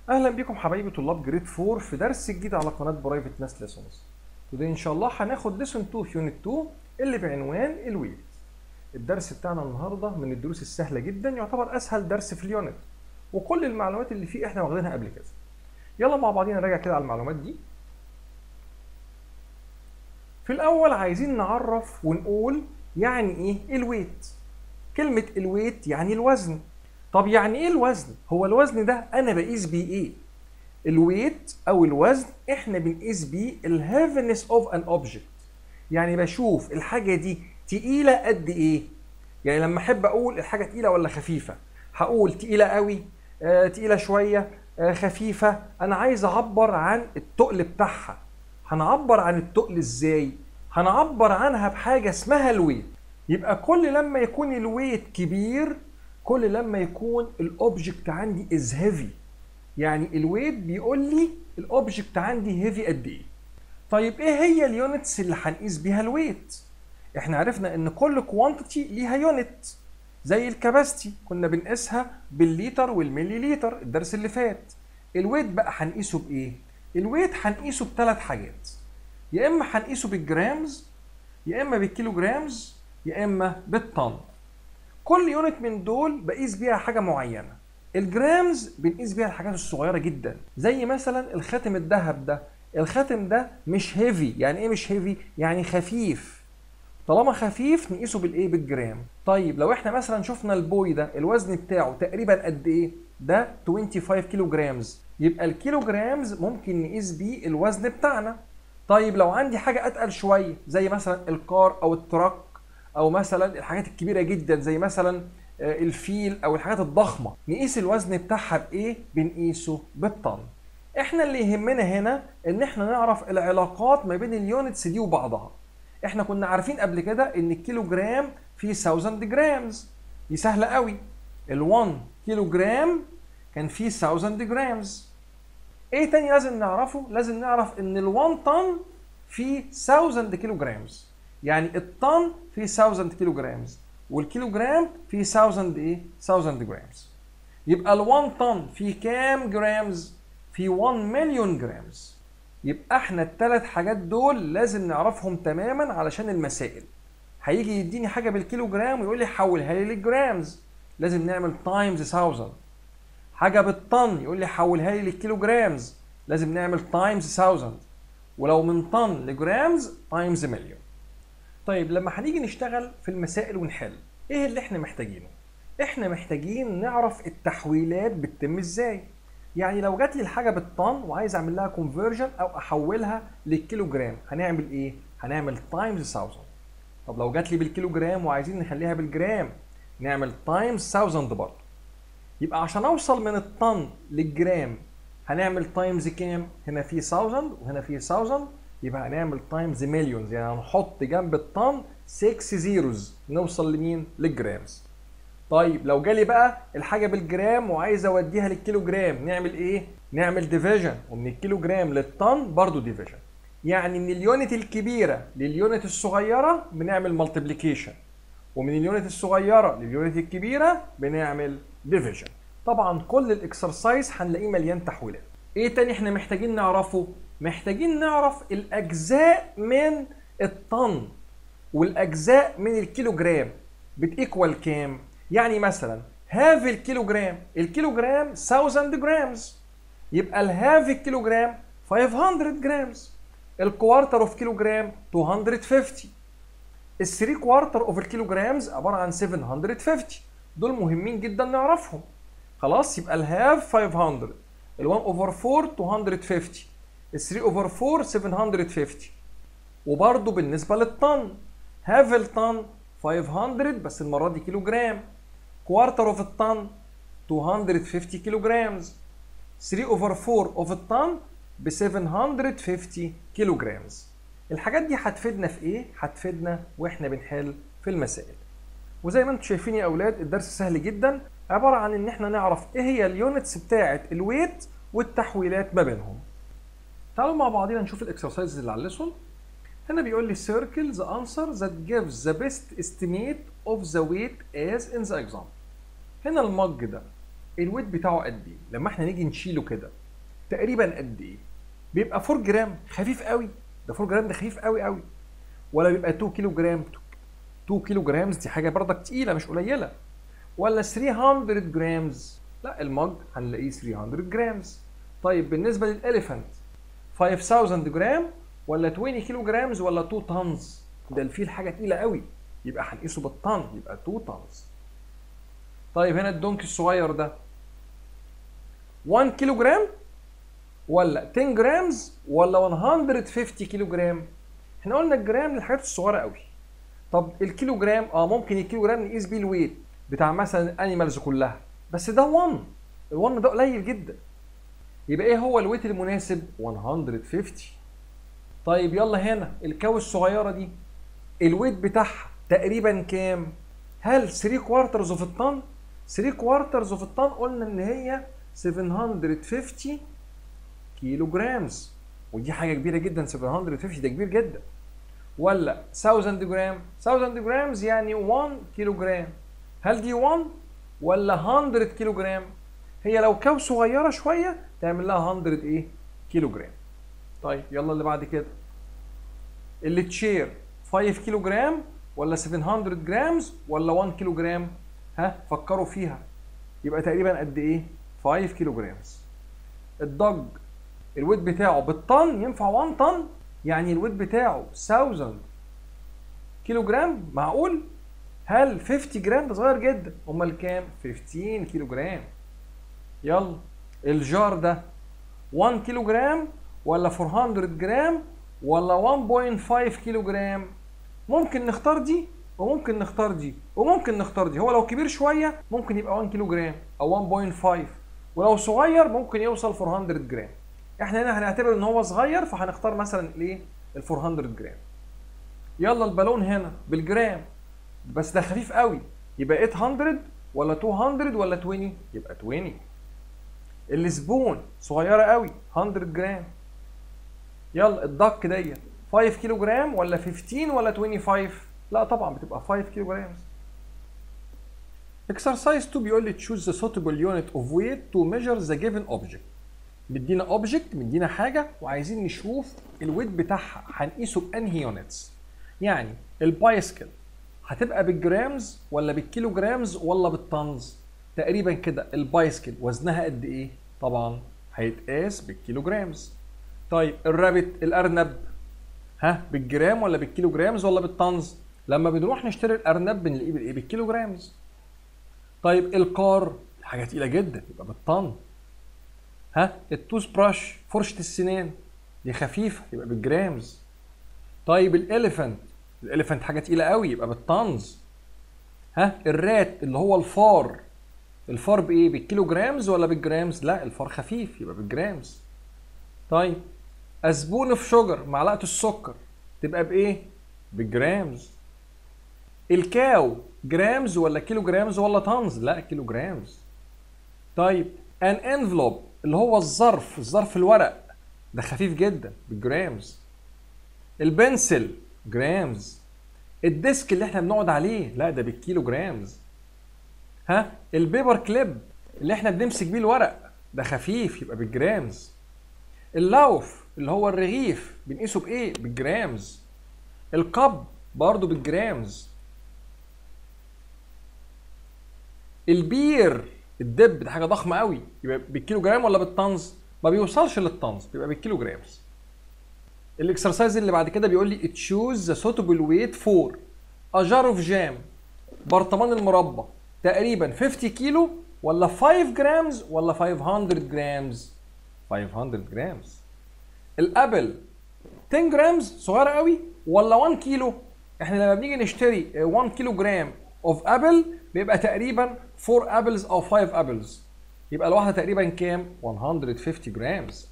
اهلا بكم حبايبي طلاب جريد 4 في درس جديد على قناه برايفت ماس ليسونز وده ان شاء الله هناخد ليسون 2 في يونت 2 اللي بعنوان الويت الدرس بتاعنا النهارده من الدروس السهله جدا يعتبر اسهل درس في اليونت وكل المعلومات اللي فيه احنا واخدينها قبل كده يلا مع بعضينا نراجع كده على المعلومات دي في الاول عايزين نعرف ونقول يعني ايه الويت كلمه الويت يعني الوزن طب يعني ايه الوزن؟ هو الوزن ده انا بقيس بيه ايه؟ الويت او الوزن احنا بنقيس بيه الهيفنس اوف ان اوبجكت يعني بشوف الحاجه دي تقيله قد ايه؟ يعني لما احب اقول الحاجه تقيله ولا خفيفه هقول تقيله قوي آه تقيله شويه آه خفيفه انا عايز اعبر عن التقل بتاعها هنعبر عن التقل ازاي؟ هنعبر عنها بحاجه اسمها الويت يبقى كل لما يكون الويت كبير كل لما يكون الاوبجكت عندي از هيفي يعني الويت بيقول لي الاوبجكت عندي هيفي قد ايه طيب ايه هي اليونتس اللي هنقيس بيها الويت احنا عرفنا ان كل كوانتيتي ليها يونت زي الكباستي كنا بنقيسها بالليتر والملي لتر الدرس اللي فات الويت بقى هنقيسه بايه الويت هنقيسه بثلاث حاجات يا اما هنقيسه بالجرامز يا اما بالكيلو جرامز يا اما بالطن كل يونت من دول بقيس بيها حاجه معينه الجرامز بنقيس بيها الحاجات الصغيره جدا زي مثلا الخاتم الذهب ده الخاتم ده مش هيفي يعني ايه مش هيفي يعني خفيف طالما خفيف نقيسه بالايه بالجرام طيب لو احنا مثلا شفنا البوي ده الوزن بتاعه تقريبا قد ايه ده 25 كيلو جرامز يبقى الكيلو جرامز ممكن نقيس بيه الوزن بتاعنا طيب لو عندي حاجه اتقل شويه زي مثلا الكار او التراك او مثلا الحاجات الكبيره جدا زي مثلا الفيل او الحاجات الضخمه نقيس الوزن بتاعها بايه بنقيسه بالطن احنا اللي يهمنا هنا ان احنا نعرف العلاقات ما بين اليونتس دي وبعضها احنا كنا عارفين قبل كده ان الكيلو جرام فيه 1000 جرامز دي سهله قوي ال1 كيلو جرام كان فيه 1000 جرامز ايه تاني لازم نعرفه لازم نعرف ان ال1 طن فيه 1000 كيلو جرامز يعني الطن فيه 1000 كيلو جرامز والكيلو جرام فيه 1000 ايه 1000 جرامز يبقى ال1 طن فيه كام جرامز فيه 1 مليون جرامز يبقى احنا الثلاث حاجات دول لازم نعرفهم تماما علشان المسائل هيجي يديني حاجه بالكيلو جرام ويقول لي حولها لي للجرامز لازم نعمل تايمز 1000 حاجه بالطن يقول لي حولها لي للكيلو جرامز لازم نعمل تايمز 1000 ولو من طن لجرامز تايمز مليون طيب لما هنيجي نشتغل في المسائل ونحل ايه اللي احنا محتاجينه احنا محتاجين نعرف التحويلات بتتم ازاي يعني لو جات لي الحاجه بالطن وعايز اعمل لها كونفرجن او احولها للكيلو جرام هنعمل ايه هنعمل تايمز 1000 طب لو جات لي بالكيلو جرام وعايزين نخليها بالجرام نعمل تايمز 1000 برضه يبقى عشان اوصل من الطن للجرام هنعمل تايمز كام هنا في 1000 وهنا في 1000 يبقى هنعمل تايمز مليونز يعني هنحط جنب الطن 6 زيروز نوصل لمين؟ للجرامز. طيب لو جالي بقى الحاجه بالجرام وعايز اوديها للكيلو جرام نعمل ايه؟ نعمل ديفيجن ومن الكيلو جرام للطن برضه ديفيجن. يعني من اليونت الكبيره لليونت الصغيره بنعمل مالتيبليكيشن ومن اليونت الصغيره لليونت الكبيره بنعمل ديفيجن. طبعا كل الاكسرسايز هنلاقيه مليان تحويلات. ايه تاني احنا محتاجين نعرفه؟ محتاجين نعرف الاجزاء من الطن والاجزاء من الكيلو جرام بتيكوال كام يعني مثلا هاف الكيلو جرام الكيلو جرام 1000 جرامز يبقى الهاف الكيلو جرام 500 جرامز الكوارتر اوف كيلو جرام 250 الثري كوارتر اوف الكيلو جرامز عباره عن 750 دول مهمين جدا نعرفهم خلاص يبقى الهاف 500 ال1 اوفر 4 250 ال 3 اوفر 4 750 وبرده بالنسبه للطن هاف الطن 500 بس المره دي كيلو جرام كوارتر اوف الطن 250 كيلو جرامز 3 اوفر 4 اوف الطن ب 750 كيلو جرامز الحاجات دي هتفيدنا في ايه هتفيدنا واحنا بنحل في المسائل وزي ما انتم شايفين يا اولاد الدرس سهل جدا عباره عن ان احنا نعرف ايه هي اليونتس بتاعه الويت والتحويلات ما بينهم تعالوا مع بعضينا نشوف الاكسرسايزز اللي على الليسون هنا بيقول لي circle the answer that gives the best estimate of the weight as in the example هنا المج ده الويت بتاعه قد ايه لما احنا نيجي نشيله كده تقريبا قد ايه بيبقى 4 جرام خفيف قوي ده 4 جرام ده خفيف قوي قوي ولا بيبقى 2 كيلو جرام 2 كيلو جرامز دي حاجه برضك تقيله مش قليله ولا 300 جرامز لا المج هنلاقيه 300 جرامز طيب بالنسبه للاليفانت 5000 جرام ولا 20 كيلو جرامز ولا 2 طنز ده الفيل حاجه تقيله قوي يبقى هنقيسه بالطن يبقى 2 طنز طيب هنا الدونكي الصغير ده 1 كيلو جرام ولا 10 جرامز ولا 150 كيلو جرام احنا قلنا الجرام للحاجات الصغيره قوي طب الكيلو جرام اه ممكن الكيلو جرام نقيس بيه الويت بتاع مثلا الانيمالز كلها بس ده 1 ال1 ده قليل جدا يبقى ايه هو الويت المناسب 150 طيب يلا هنا الكاو الصغيره دي الويت بتاعها تقريبا كام هل 3 كوارترز اوف الطن 3 كوارترز اوف الطن قلنا ان هي 750 كيلو جرامز ودي حاجه كبيره جدا 750 ده كبير جدا ولا 1000 جرام 1000 جرامز يعني 1 كيلو جرام هل دي 1 ولا 100 كيلو جرام هي لو كاو صغيره شويه تعمل لها 100 ايه كيلو جرام طيب يلا اللي بعد كده اللي تشير 5 كيلو جرام ولا 700 جرامز ولا 1 كيلو جرام ها فكروا فيها يبقى تقريبا قد ايه 5 كيلو جرامز الضج الويت بتاعه بالطن ينفع 1 طن يعني الويت بتاعه 1000 كيلو جرام معقول هل 50 جرام ده صغير جدا امال كام 15 كيلو جرام يلا الجار ده 1 كيلو جرام ولا 400 جرام ولا 1.5 كيلو جرام ممكن نختار دي وممكن نختار دي وممكن نختار دي هو لو كبير شويه ممكن يبقى 1 كيلو جرام او 1.5 ولو صغير ممكن يوصل 400 جرام احنا هنا هنعتبر ان هو صغير فهنختار مثلا الايه ال 400 جرام يلا البالون هنا بالجرام بس ده خفيف قوي يبقى 800 ولا 200 ولا 20 يبقى 20 السبون صغيره قوي 100 جرام يلا الدك ديت 5 كيلو جرام ولا 15 ولا 25 لا طبعا بتبقى 5 كيلو جرام exercise 2 بيقول لي choose the suitable unit of weight to measure the given object مدينا اوبجكت مدينا حاجه وعايزين نشوف الويت بتاعها هنقيسه بانهي يونتس يعني البايسكل هتبقى بالجرامز ولا بالكيلو جرامز ولا بالطنز تقريبا كده البايسكل وزنها قد ايه طبعا هيتقاس بالكيلو جرامز طيب الرابت الارنب ها بالجرام ولا بالكيلو جرامز ولا بالطنز لما بنروح نشتري الارنب بنلاقيه بالايه بالكيلو جرامز طيب القار حاجه تقيله جدا يبقى بالطن ها التوث براش فرشه السنان دي خفيفه يبقى بالجرامز طيب الاليفنت الاليفنت حاجه تقيله قوي يبقى بالطنز ها الرات اللي هو الفار الفار بايه بالكيلو جرامز ولا بالجرامز لا الفار خفيف يبقى بالجرامز طيب اسبون اوف شوجر معلقه السكر تبقى بايه بالجرامز الكاو جرامز ولا كيلو جرامز ولا طنز لا كيلو جرامز طيب ان انفلوب اللي هو الظرف الظرف الورق ده خفيف جدا بالجرامز البنسل جرامز الديسك اللي احنا بنقعد عليه لا ده بالكيلو جرامز ها البيبر كليب اللي احنا بنمسك بيه الورق ده خفيف يبقى بالجرامز اللوف اللي هو الرغيف بنقيسه بايه بالجرامز القب برضه بالجرامز البير الدب ده حاجه ضخمه قوي يبقى بالكيلو جرام ولا بالطنز ما بيوصلش للطنز بيبقى بالكيلو جرامز الاكسرسايز اللي بعد كده بيقول لي تشوز ذا suitable weight فور a jar of jam برطمان المربى تقريبا 50 كيلو ولا 5 جرامز ولا 500 جرامز 500 جرامز الابل 10 جرامز صغيره قوي ولا 1 كيلو احنا لما بنيجي نشتري 1 كيلو جرام اوف ابل بيبقى تقريبا 4 ابلز او 5 ابلز يبقى الواحده تقريبا كام 150 جرامز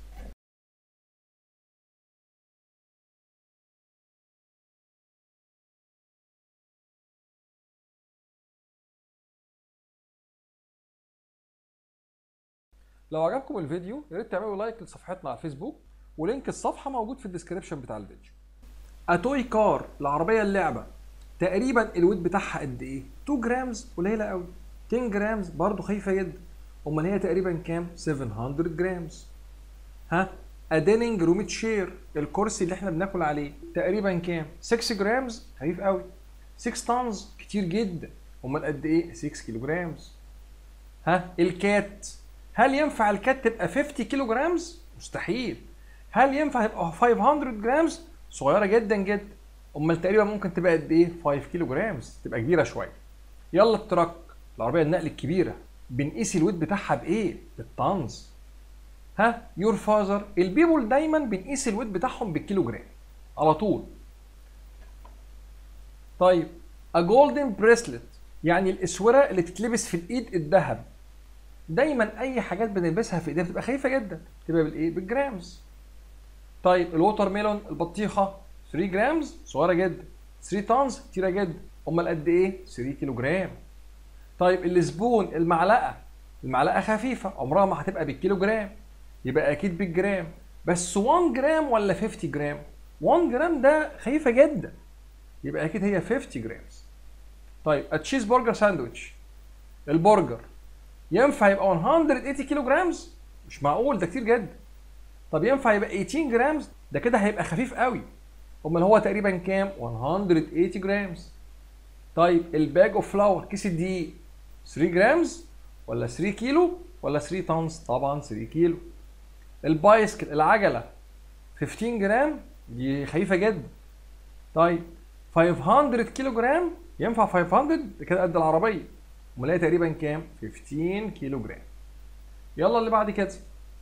لو عجبكم الفيديو يا ريت تعملوا لايك لصفحتنا على الفيسبوك ولينك الصفحه موجود في الديسكربشن بتاع الفيديو اتوي كار العربيه اللعبه تقريبا الويت بتاعها قد ايه 2 جرامز قليله قوي 10 جرامز برضه خفيفه جدا امال هي تقريبا كام 700 جرامز ها اديننج روميت شير الكرسي اللي احنا بناكل عليه تقريبا كام 6 جرامز خفيف قوي 6 طنز كتير جدا امال قد ايه 6 كيلو جرامز ها الكات هل ينفع الكات تبقى 50 كيلو جرامز مستحيل هل ينفع تبقى 500 جرامز صغيره جدا جدا امال تقريبا ممكن تبقى قد ايه 5 كيلو جرامز تبقى كبيره شويه يلا التراك العربيه النقل الكبيره بنقيس الويت بتاعها بايه بالطنز ها يور فازر البيبول دايما بنقيس الويت بتاعهم بالكيلو جرام على طول طيب a golden bracelet يعني الاسوره اللي تتلبس في الايد الذهب دايما اي حاجات بنلبسها في ايدينا بتبقى خفيفه جدا تبقى بالايه بالجرامز طيب الووتر ميلون البطيخه 3 جرامز صغيره جدا 3 طنز كتيره جدا امال قد ايه 3 كيلو جرام طيب السبون المعلقه المعلقه خفيفه عمرها ما هتبقى بالكيلو جرام يبقى اكيد بالجرام بس 1 جرام ولا 50 جرام 1 جرام ده خفيفه جدا يبقى اكيد هي 50 جرامز طيب التشيز برجر ساندويتش البرجر ينفع يبقى 180 كيلو جرامز مش معقول ده كتير جدا طب ينفع يبقى 18 جرامز ده كده هيبقى خفيف قوي امال هو تقريبا كام 180 جرامز طيب الباج اوف فلاور كيس الدقيق 3 جرامز ولا 3 كيلو ولا 3 طنز طبعا 3 كيلو البايسكل العجله 15 جرام دي خفيفه جدا طيب 500 كيلو جرام ينفع 500 ده كده قد العربيه امال هي تقريبا كام 15 كيلو جرام يلا اللي بعد كده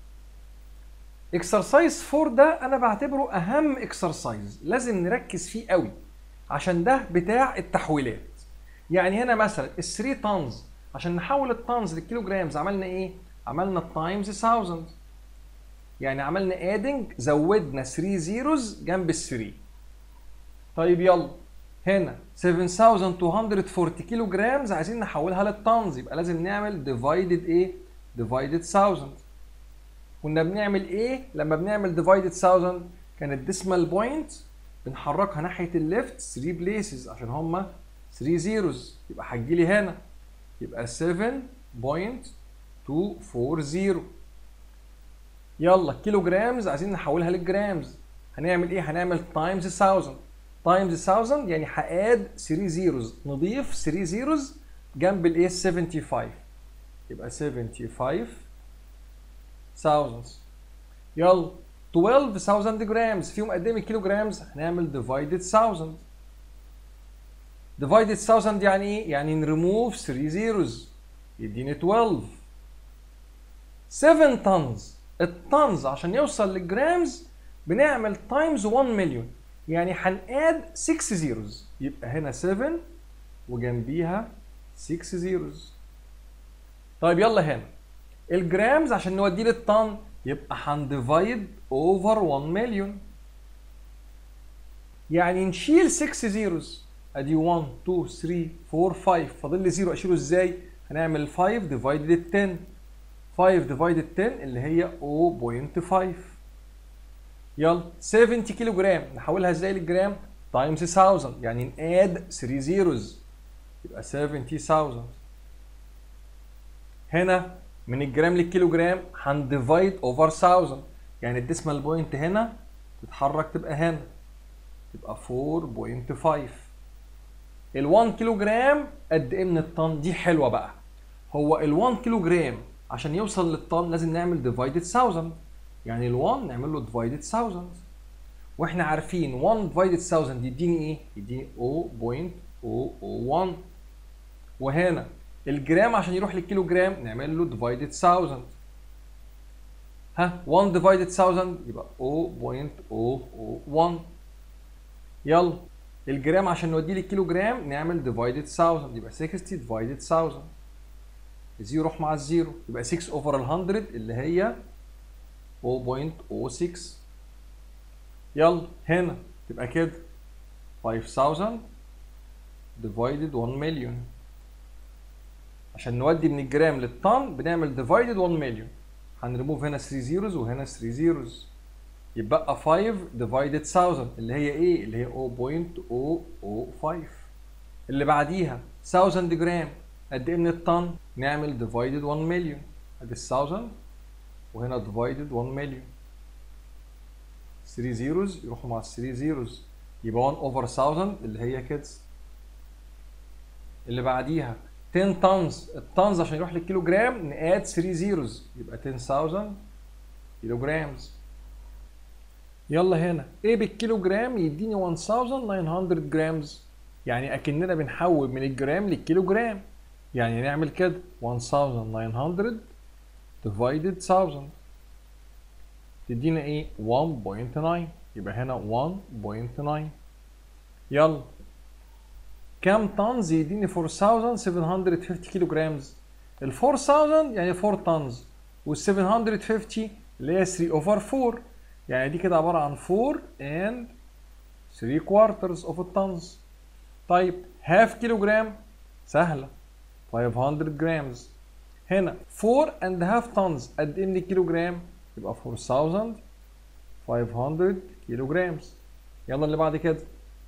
اكسرسايز 4 ده انا بعتبره اهم اكسرسايز لازم نركز فيه قوي عشان ده بتاع التحويلات يعني هنا مثلا ال 3 طنز عشان نحول الطنز للكيلو جرامز عملنا ايه عملنا تايمز 1000 يعني عملنا ادنج زودنا 3 زيروز جنب ال 3 طيب يلا هنا 7240 كيلو جرامز عايزين نحولها للطنز يبقى لازم نعمل ديفايدد ايه ديفايدد 1000 كنا بنعمل ايه لما بنعمل ديفايدد 1000 كانت ديسمال بوينت بنحركها ناحيه الليفت 3 بليسز عشان هما 3 زيروز يبقى هتجي لي هنا يبقى 7.240 يلا كيلو جرامز عايزين نحولها للجرامز هنعمل ايه هنعمل تايمز 1000 تايمز 1000 يعني هاد 3 زيروز نضيف 3 زيروز جنب الايه 75 يبقى 75 thousands يلا 12000 جرامز فيهم قد ايه من كيلو جرامز هنعمل ديفايدد 1000 ديفايدد 1000 يعني ايه يعني نريموف 3 زيروز يديني 12 7 طنز الطنز عشان يوصل للجرامز بنعمل تايمز 1 مليون يعني هنقاد 6 زيروز يبقى هنا 7 وجنبيها 6 زيروز طيب يلا هنا الجرامز عشان نوديه للطن يبقى هنديفايد اوفر 1 مليون يعني نشيل 6 زيروز ادي 1 2 3 4 5 فاضل لي زيرو اشيله ازاي؟ هنعمل 5 ديفايدد 10 5 ديفايدد 10 اللي هي 0.5 يلا 70 كيلو جرام نحولها ازاي للجرام؟ تايمز 1000 يعني ناد 3 زيروز يبقى 70000 هنا من الجرام للكيلو جرام هنديفايد اوفر 1000 يعني الديسمال بوينت هنا تتحرك تبقى هنا تبقى 4.5 ال 1 كيلو جرام قد ايه من الطن دي حلوه بقى هو ال 1 كيلو جرام عشان يوصل للطن لازم نعمل ديفايدد 1000 يعني ال 1 نعمل له ديفايدد 1000 واحنا عارفين 1 ديفايدد 1000 يديني ايه؟ يديني 0.001 وهنا الجرام عشان يروح للكيلو جرام نعمل له ديفايدد 1000 ها 1 ديفايدد 1000 يبقى 0.001 يلا الجرام عشان نوديه للكيلو جرام نعمل ديفايدد 1000 يبقى 60 ديفايدد 1000 الزيرو يروح مع الزيرو يبقى 6 اوفر ال 100 اللي هي 0.06 يلا هنا تبقى كده 5000 ديفايدد 1 مليون عشان نودي من الجرام للطن بنعمل ديفايدد 1 مليون هنريموف هنا 3 زيروز وهنا 3 زيروز يبقى 5 ديفايدد 1000 اللي هي ايه؟ اللي هي 0.005 اللي بعديها 1000 جرام قد ايه من الطن؟ نعمل ديفايدد 1 مليون ادي ال 1000 وهنا ديفايدد 1 مليون 3 زيروز يروحوا مع 3 زيروز يبقى 1 اوفر 1000 اللي هي كده اللي بعديها 10 تونز التونز عشان يروح للكيلو جرام نقاد 3 زيروز يبقى 10000 كيلو جرامز يلا هنا ايه بالكيلو جرام يديني 1900 جرامز يعني اكننا بنحول من الجرام للكيلو جرام يعني نعمل كده 1900 divided 1000 تدينا ايه 1.9 يبقى هنا 1.9 يلا كام طنز يديني 4750 كيلو جرامز ال 4000 يعني 4 طنز وال 750 اللي هي 3 اوفر 4 يعني دي كده عباره عن 4 and 3 quarters of الطنز طيب هاف كيلو جرام سهله 500 جرامز هنا 4 and half tons قد ايه من الكيلو جرام يبقى 4500 كيلو جرامز يلا اللي بعد كده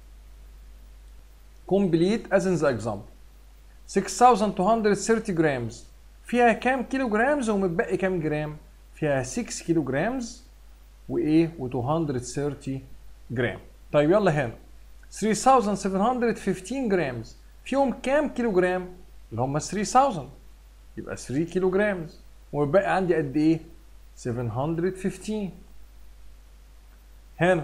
complete as in the example 6230 جرامز فيها كام كيلو جرامز ومتبقي كام جرام فيها 6 كيلو جرامز وايه و230 جرام طيب يلا هنا 3715 جرامز فيهم كام كيلو جرام اللي هم 3000 يبقى 3 كيلو جرامز ومتبقي عندي قد ايه 715 هنا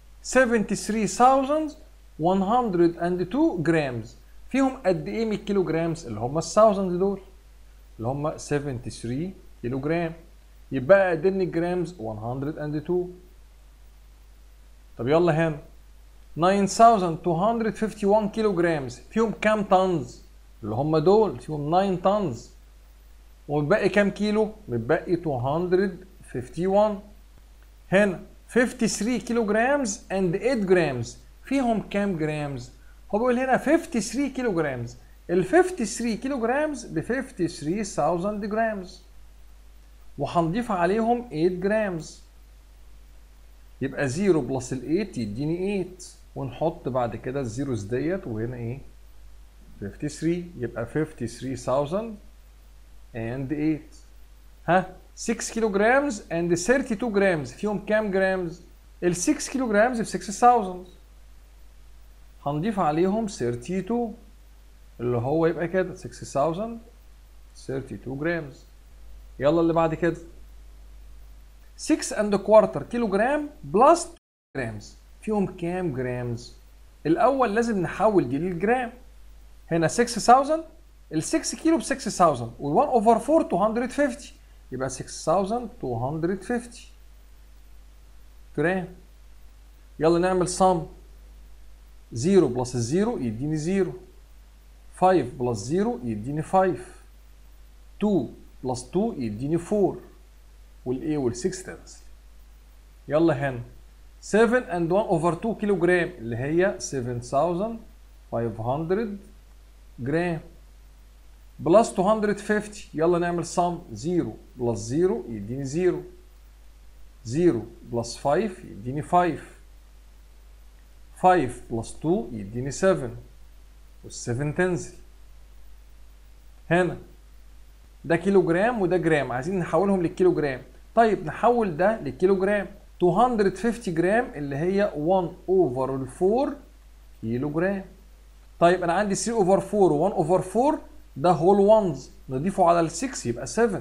73102 جرامز فيهم قد ايه من الكيلو جرامز اللي هم ال 1000 دول اللي هم 73 كيلو جرام يبقى قد ايه من الجرامز 102 طب يلا هنا 9251 كيلو جرامز فيهم كام طنز اللي هم دول فيهم 9 طنز ومتبقي كام كيلو متبقي 251 هنا 53 كيلو جرامز اند 8 جرامز فيهم كام جرامز هو بيقول هنا 53 كيلو جرامز ال 53 كيلو جرامز ب 53000 جرامز وهنضيف عليهم 8 جرامز يبقى 0 بلس ال 8 يديني 8 ونحط بعد كده الزيروز ديت وهنا ايه 53 يبقى 53000 and 8 ها 6 كيلو جرامز and 32 جرامز فيهم كام جرامز ال 6 كيلو جرامز ب 6000 هنضيف عليهم 32 اللي هو يبقى كده 6000 32 جرامز يلا اللي بعد كده 6 اند كوارتر كيلو جرام بلس جرامز فيهم كام جرامز الاول لازم نحول دي للجرام هنا 6000 ال 6 كيلو ب 6000 وال 1 اوفر 4 250 يبقى 6250 جرام يلا نعمل صم 0 بلس الزيرو يديني 0 5 بلس 0 يديني 5 2 بلس 2 يديني 4 والايه وال 6 تنزل يلا هنا 7 and 1 over 2 كيلو جرام اللي هي 7500 جرام بلس 250 يلا نعمل صم 0 بلس 0 يديني 0 0 بلس 5 يديني 5 5 بلس 2 يديني 7 وال7 تنزل هنا ده كيلو جرام وده جرام عايزين نحولهم للكيلو جرام طيب نحول ده للكيلو جرام 250 جرام اللي هي 1 اوفر 4 كيلو جرام طيب انا عندي 3 اوفر 4 و1 اوفر 4 ده هول وانز نضيفه على ال 6 يبقى 7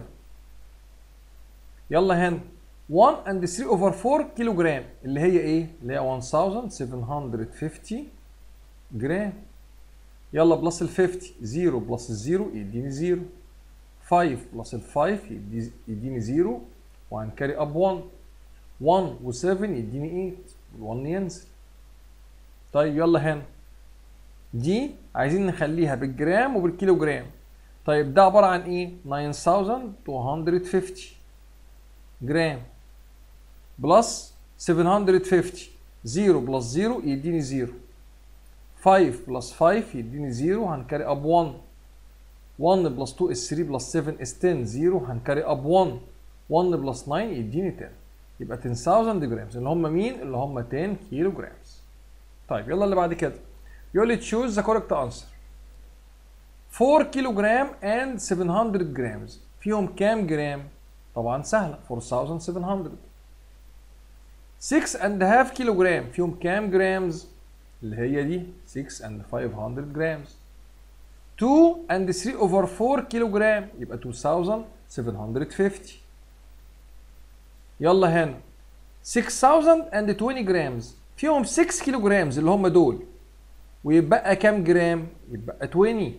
يلا هنا 1 and 3 اوفر 4 كيلو جرام اللي هي ايه؟ اللي هي 1750 جرام يلا بلس ال 50 0 بلس ال 0 يديني 0 5 بلس ال 5 يديني 0 وهنكاري اب 1 1 و7 يديني 8 ال1 ينزل طيب يلا هنا دي عايزين نخليها بالجرام وبالكيلو جرام طيب ده عبارة عن ايه 9250 جرام بلس 750 0 بلس 0 يديني 0 5 بلس 5 يديني 0 هنكاري اب 1 1 بلس 2 is 3 بلس 7 is 10 0 هنكاري اب 1 1 بلس 9 يديني 10 يبقى 10000 جرامز اللي هم مين؟ اللي هم 10 كيلو جرامز طيب يلا اللي بعد كده يقول لي تشوز ذا كوركت انسر 4 كيلو جرام and 700 جرامز فيهم كام جرام طبعا سهله 4700 6 and half كيلو جرام فيهم كام جرامز اللي هي دي 6 and 500 جرامز 2 and 3 over 4 كيلو جرام يبقى 2750 يلا هنا 6020 جرامز فيهم 6 كيلو جرامز اللي هم دول ويبقى كام جرام؟ يبقى 20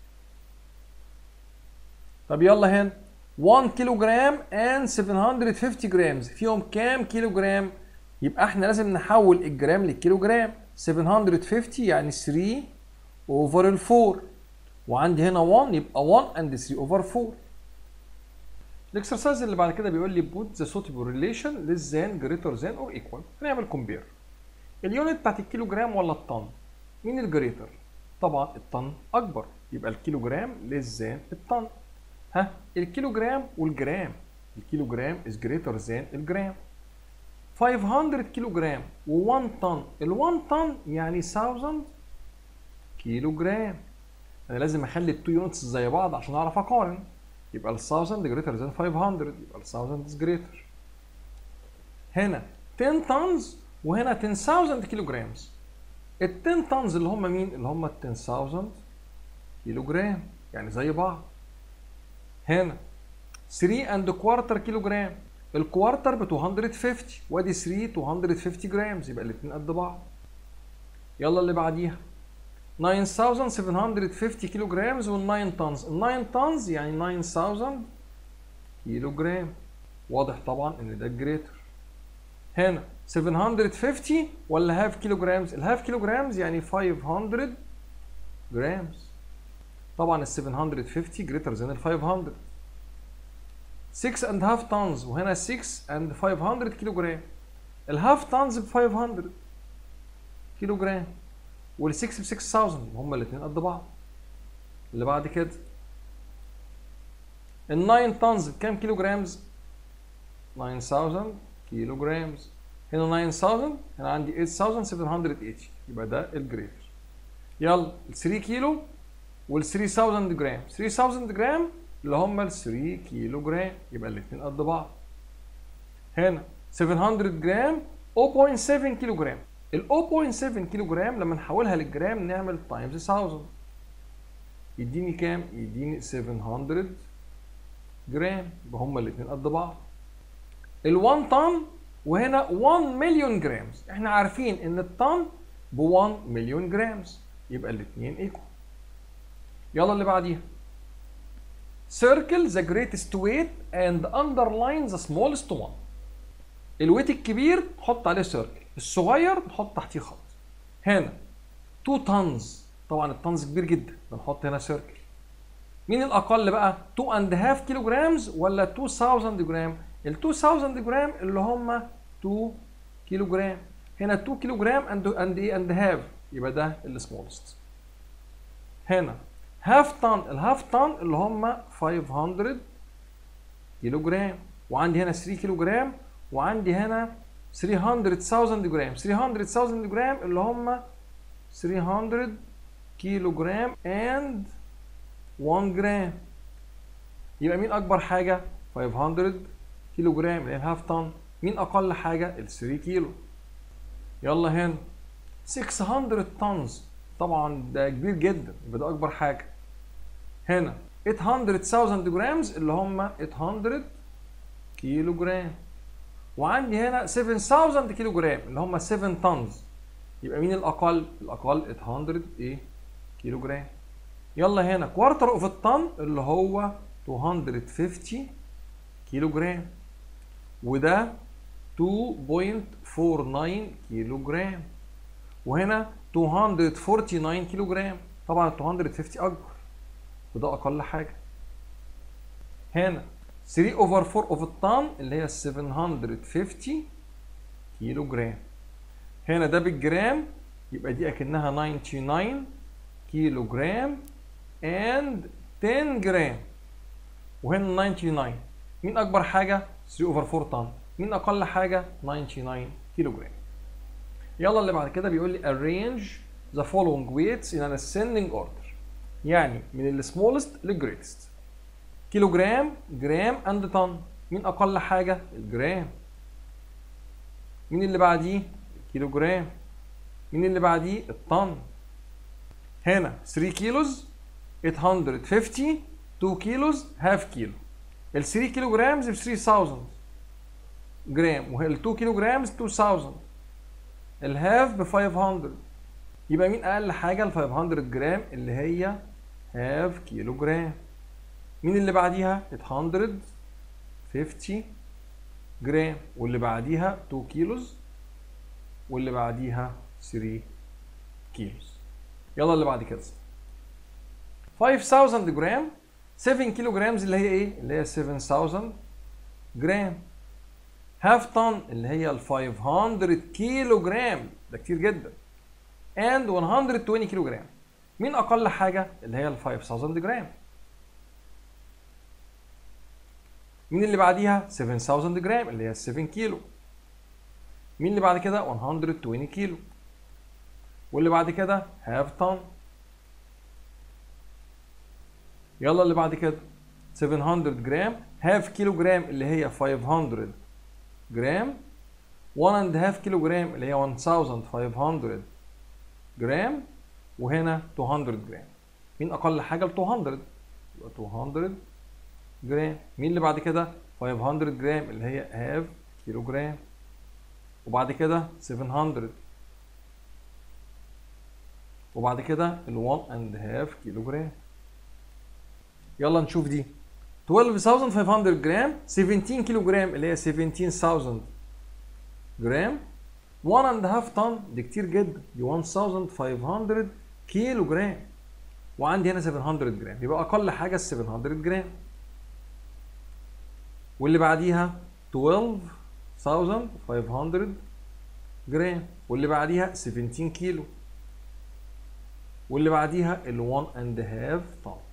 طب يلا هنا 1 كيلو جرام and 750 جرامز فيهم كام كيلو جرام؟ يبقى احنا لازم نحول الجرام للكيلو جرام 750 يعني 3 اوفر ال 4 وعندي هنا 1 يبقى 1 and 3 اوفر 4 الاكسرسايز اللي بعد كده بيقول لي put the suitable relation less than greater than or equal هنعمل كومبير اليونت بتاعت الكيلو جرام ولا الطن مين الجريتر طبعا الطن اكبر يبقى الكيلو جرام less than الطن ها الكيلو جرام والجرام الكيلو جرام is greater than الجرام 500 كيلو جرام و1 طن ال1 طن يعني 1000 كيلو جرام انا لازم اخلي التو يونتس زي بعض عشان اعرف اقارن يبقى ال 1000 greater than 500 يبقى ال 1000 is greater هنا 10 tons وهنا 10000 كيلو جرامز ال 10 tons اللي هم مين؟ اللي هم ال 10000 كيلو جرام يعني زي بعض هنا 3 and quarter كيلو جرام الكوارتر ب 250 وادي 3 250 جرامز يبقى الاثنين قد بعض يلا اللي بعديها 9750 كيلو جرامز وال 9 طنز ال 9 طنز يعني 9000 كيلو جرام واضح طبعا ان ده الجريتر هنا 750 ولا هاف كيلو جرامز الهاف كيلو جرامز يعني 500 جرامز طبعا ال 750 جريتر ذان ال 500 6 and half tons وهنا 6 and 500 كيلو جرام الهاف تانز ب 500 كيلو جرام وال 6 ب 6000 هما الاثنين قد بعض اللي بعد كده ال 9 تانز بكام كيلو جرامز 9000 كيلو جرامز هنا 9000 هنا عندي 8780 يبقى ده الجريتر يلا ال 3 كيلو وال 3000 جرام 3000 جرام اللي هم ال 3 كيلو جرام يبقى الاثنين قد بعض هنا 700 جرام 0.7 كيلو جرام ال 0.7 كيلو جرام لما نحولها للجرام نعمل تايمز 1000 يديني كام؟ يديني 700 جرام يبقى هما الاثنين قد بعض ال 1 طن وهنا 1 مليون جرامز احنا عارفين ان الطن ب 1 مليون جرامز يبقى الاثنين ايكوال يلا اللي بعديها circle the greatest weight and underline the smallest one الويت الكبير نحط عليه سيركل الصغير نحط تحتيه خط هنا 2 تونز طبعا التونز كبير جدا بنحط هنا سيركل مين الاقل بقى 2 اند هاف كيلو جرامز ولا 2000 جرام ال 2000 جرام اللي هم 2 كيلو جرام هنا 2 كيلو جرام اند اند ايه اند هاف يبقى ده السمولست هنا هاف طن الهاف طن اللي هم 500 كيلو جرام وعندي هنا 3 كيلو جرام وعندي هنا 300000 جرام 300000 جرام اللي هم 300 كيلو جرام and 1 جرام يبقى مين اكبر حاجه 500 كيلو جرام اللي هي الهاف طن مين اقل حاجه ال 3 كيلو يلا هنا 600 طنز طبعا ده كبير جدا يبقى ده اكبر حاجه هنا 800000 جرامز اللي هم 800 كيلو جرام وعندي هنا 7000 كيلو جرام اللي هم 7 طنز يبقى مين الاقل الاقل 800 ايه كيلو جرام يلا هنا كوارتر اوف الطن اللي هو 250 كيلو جرام وده 2.49 كيلو جرام وهنا 249 كيلو جرام طبعا ال 250 اكبر وده اقل حاجه هنا 3 اوفر 4 اوف الطن اللي هي 750 كيلو جرام هنا ده بالجرام يبقى دي اكنها 99 كيلو جرام and 10 جرام وهنا 99 مين اكبر حاجه 3 اوفر 4 طن مين اقل حاجه 99 كيلو جرام يلا اللي بعد كده بيقول لي arrange the following weights in an ascending order يعني من السمولست للجريتست كيلو جرام جرام اند طن مين اقل حاجه الجرام مين اللي بعديه الكيلو جرام مين اللي بعديه الطن هنا 3 كيلوز 850 2 كيلوز هاف كيلو ال 3 كيلو جرامز ب 3000 جرام وال 2 كيلو جرامز 2000 الهاف ب 500 يبقى مين اقل حاجه ال 500 جرام اللي هي هاف كيلو جرام مين اللي بعديها 850 جرام واللي بعديها 2 كيلوز واللي بعديها 3 كيلوز يلا اللي بعد كده 5000 جرام 7 كيلو جرامز اللي هي ايه اللي هي 7000 جرام هاف طن اللي هي ال 500 كيلو جرام ده كتير جدا and 120 كيلو جرام مين اقل حاجه اللي هي ال 5000 جرام مين اللي بعديها 7000 جرام اللي هي 7 كيلو مين اللي بعد كده 120 كيلو واللي بعد كده هاف طن يلا اللي بعد كده 700 جرام هاف كيلو جرام اللي هي 500 جرام 1 and half كيلو جرام اللي هي 1500 جرام وهنا 200 جرام مين اقل حاجه ل 200 يبقى 200 جرام مين اللي بعد كده 500 جرام اللي هي هاف كيلو جرام وبعد كده 700 وبعد كده ال 1 and half كيلو جرام يلا نشوف دي 12500 جرام 17 كيلو جرام اللي هي 17000 جرام 1 and half طن دي كتير جدا دي 1500 كيلو جرام وعندي هنا 700 جرام يبقى اقل حاجه ال 700 جرام واللي بعديها 12500 جرام واللي بعديها 17 كيلو واللي بعديها ال 1 and half طن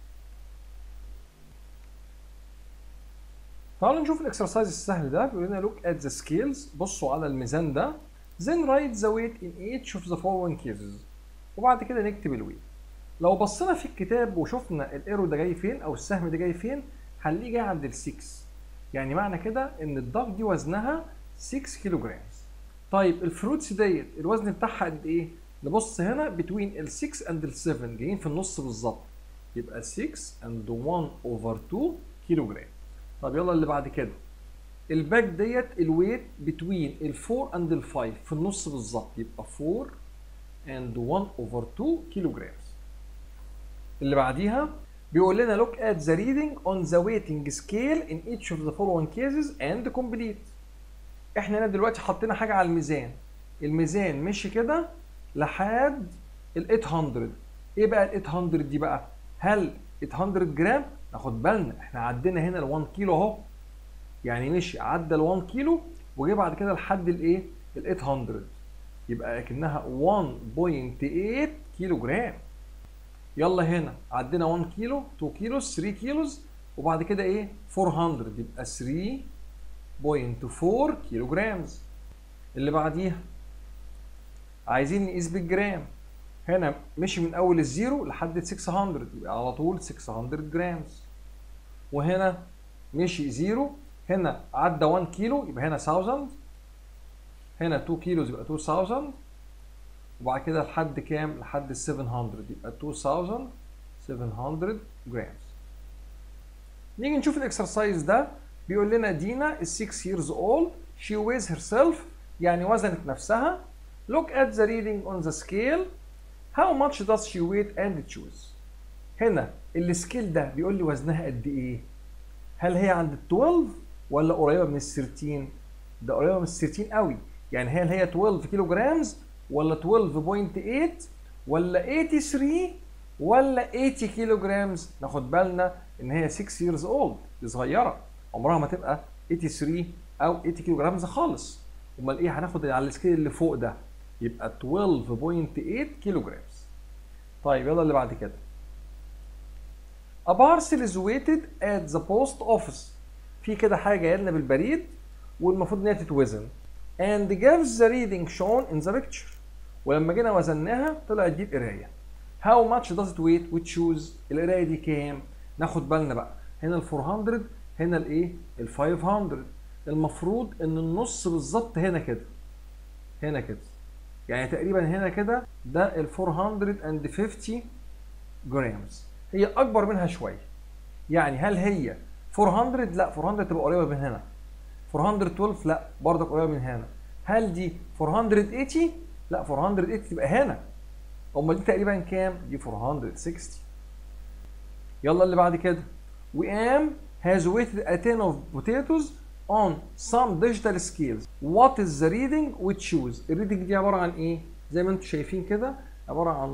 تعالوا نشوف الاكسرسايز السهل ده بيقول لنا look at the scales بصوا على الميزان ده then write the weight in each of the following cases وبعد كده نكتب الويت لو بصينا في الكتاب وشفنا الايرو ده جاي فين او السهم ده جاي فين هنلاقيه جاي عند ال 6 يعني معنى كده ان الضغط دي وزنها 6 كيلو جرامز طيب الفروتس ديت الوزن بتاعها قد ايه نبص هنا بتوين ال 6 اند ال 7 جايين في النص بالظبط يبقى 6 اند 1 اوفر 2 كيلو جرام طب يلا اللي بعد كده الباك ديت الويت بتوين ال 4 اند ال 5 في النص بالظبط يبقى 4 اند 1 اوفر 2 كيلو جرام اللي بعديها بيقول لنا look at the reading on the weighting scale in each of the following cases and complete احنا هنا دلوقتي حطينا حاجه على الميزان الميزان مشي كده لحد ال 800 ايه بقى ال 800 دي بقى هل 800 جرام ناخد بالنا احنا عدينا هنا ال 1 كيلو اهو يعني مشي عدى ال 1 كيلو وجه بعد كده لحد الايه ال 800 يبقى اكنها 1.8 كيلو جرام يلا هنا عدينا 1 كيلو 2 كيلو 3 كيلوز وبعد كده ايه 400 يبقى 3.4 كيلو جرامز اللي بعديها عايزين نقيس بالجرام هنا مشي من اول الزيرو لحد 600 يبقى على طول 600 جرامز وهنا مشي زيرو هنا عدى 1 كيلو يبقى هنا 1000 هنا 2 كيلوز يبقى 2000 وبعد كده لحد كام؟ لحد ال 700 يبقى 2700 جرامز. نيجي نشوف الاكسرسايز ده بيقول لنا دينا is 6 years old she weighs herself يعني وزنت نفسها look at the reading on the scale how much does she weight and choose هنا السكيل ده بيقول لي وزنها قد ايه هل هي عند ال 12 ولا قريبه من ال 13 ده قريبه من ال 13 قوي يعني هل هي 12 كيلو جرامز ولا 12.8 ولا 83 ولا 80 كيلو جرامز ناخد بالنا ان هي 6 years old دي صغيره عمرها ما تبقى 83 او 80 كيلو جرامز خالص امال ايه هناخد على السكيل اللي فوق ده يبقى 12.8 كيلو جرامز طيب يلا اللي بعد كده A parcel is weighted at the post office في كده حاجه جايه لنا بالبريد والمفروض ان هي تتوزن and gives the reading shown in the picture ولما جينا وزناها طلعت دي القرايه how much does it weight we choose القرايه دي كام ناخد بالنا بقى هنا ال 400 هنا الايه ال 500 المفروض ان النص بالظبط هنا كده هنا كده يعني تقريبا هنا كده ده ال 450 جرامز هي اكبر منها شويه يعني هل هي 400 لا 400 تبقى قريبه من هنا 412 لا برضك قريبه من هنا هل دي 480 لا 480 تبقى هنا امال دي تقريبا كام دي 460 يلا اللي بعد كده وام has weighted a tin of potatoes on some digital scales what is the reading we choose الريدنج دي عباره عن ايه زي ما انتم شايفين كده عباره عن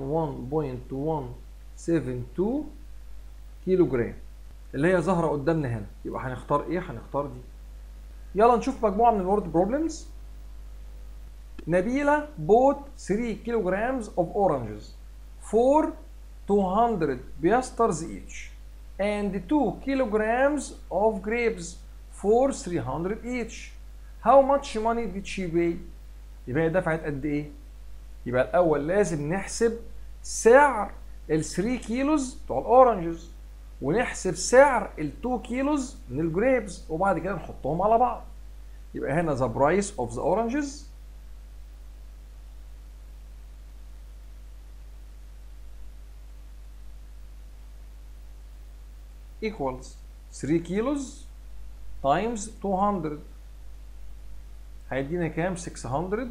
1.172 كيلو جرام اللي هي ظاهره قدامنا هنا يبقى هنختار ايه هنختار دي يلا نشوف مجموعه من الورد بروبلمز نبيلة bought 3 kilograms of oranges for 200 piasters each and 2 kilograms of grapes for 300 each. How much money did she pay? يبقى هي دفعت قد ايه؟ يبقى الأول لازم نحسب سعر ال 3 كيلوز بتوع الأورنجز ونحسب سعر ال 2 كيلوز من الجريبز وبعد كده نحطهم على بعض. يبقى هنا the price of the oranges equals 3 كيلوز times 200 هيدينا كام 600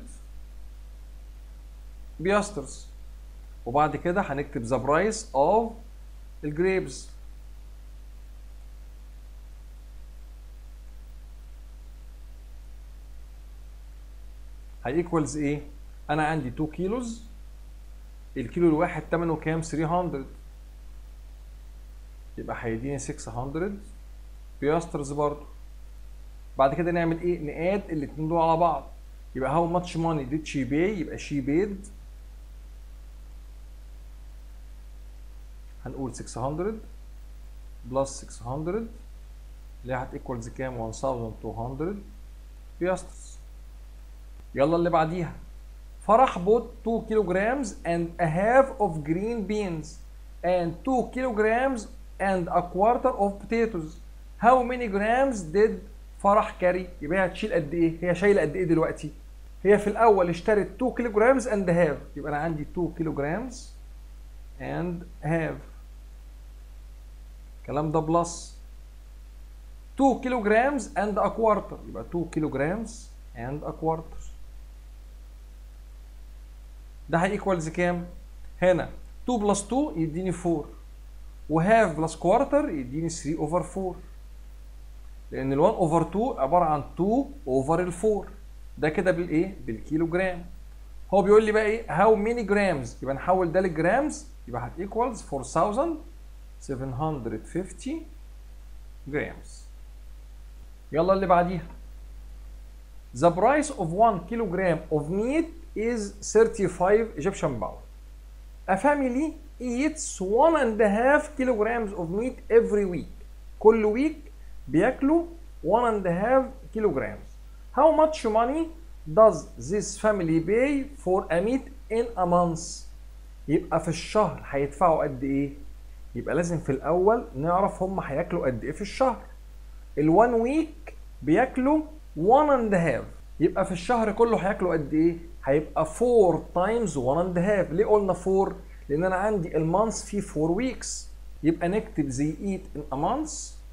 بياسترز وبعد كده هنكتب the price of الجريبز هيكوالز ايه انا عندي 2 كيلوز الكيلو الواحد ثمنه كام 300 يبقى هيديني 600 بياسترز برضو بعد كده نعمل ايه نقاد الاتنين دول على بعض يبقى هاو ماتش ماني ديد شي باي يبقى شي بيد هنقول 600 بلس 600 اللي هي هتيكوالز كام 1200 بياسترز يلا اللي بعديها فرح بوت 2 كيلو جرامز and a half of green beans and 2 kilograms and a quarter of potatoes how many grams did فرح كاري يبقى هي هتشيل قد ايه هي شايله قد ايه دلوقتي هي في الاول اشترت 2 كيلو جرامز اند هاف يبقى انا عندي 2 كيلو جرامز اند هاف الكلام ده بلس 2 كيلو جرامز اند ا كوارتر يبقى 2 كيلو جرامز اند ا كوارتر ده هيكوالز كام هنا 2 بلس 2 يديني 4 وهاف بلس كوارتر يديني 3 اوفر 4 لان ال 1 اوفر 2 عباره عن 2 اوفر ال 4 ده كده بالايه بالكيلو جرام هو بيقول لي بقى ايه هاو ميني جرامز يبقى نحول ده للجرامز يبقى هتيكوالز 4750 جرامز يلا اللي بعديها The price of 1 kilogram of meat is 35 Egyptian pound. A family eats one and a half kilograms of meat every week. كل week بياكلوا one and a half kilograms. How much money does this family pay for a meat in a month? يبقى في الشهر هيدفعوا قد ايه؟ يبقى لازم في الاول نعرف هم هياكلوا قد ايه في الشهر. الوان ويك بياكلوا one and a half يبقى في الشهر كله هياكلوا قد ايه؟ هيبقى 4 times one and a half ليه قلنا 4 لان انا عندي المانث فيه 4 ويكس يبقى نكتب زي eat in a month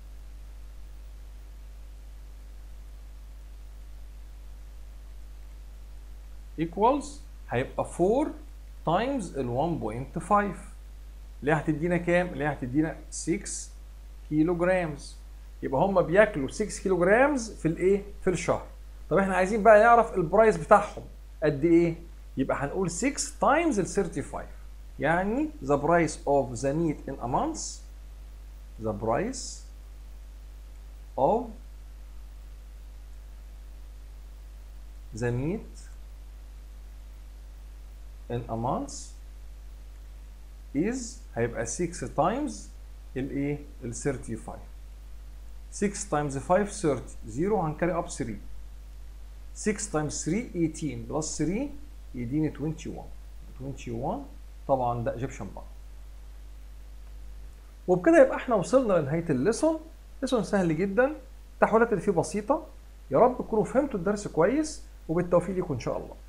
equals هيبقى 4 times ال 1.5 اللي هتدينا كام؟ اللي هتدينا 6 كيلو جرامز يبقى هم بياكلوا 6 كيلو جرامز في الايه؟ في الشهر طب احنا عايزين بقى نعرف البرايس بتاعهم قد ايه؟ يبقى هنقول 6 times ال 35 يعني the price of the meat in a month the price of the meat in a month is هيبقى 6 times الايه؟ ال 35 6 times 5 30 0 هنكاري اب 3 6 times 3 18 بلس 3 يديني 21 21 طبعا ده ايجيبشن بار وبكده يبقى احنا وصلنا لنهايه الليسون لسون سهل جدا التحويلات اللي فيه بسيطة يا رب تكونوا فهمتوا الدرس كويس وبالتوفيق ليكم إن شاء الله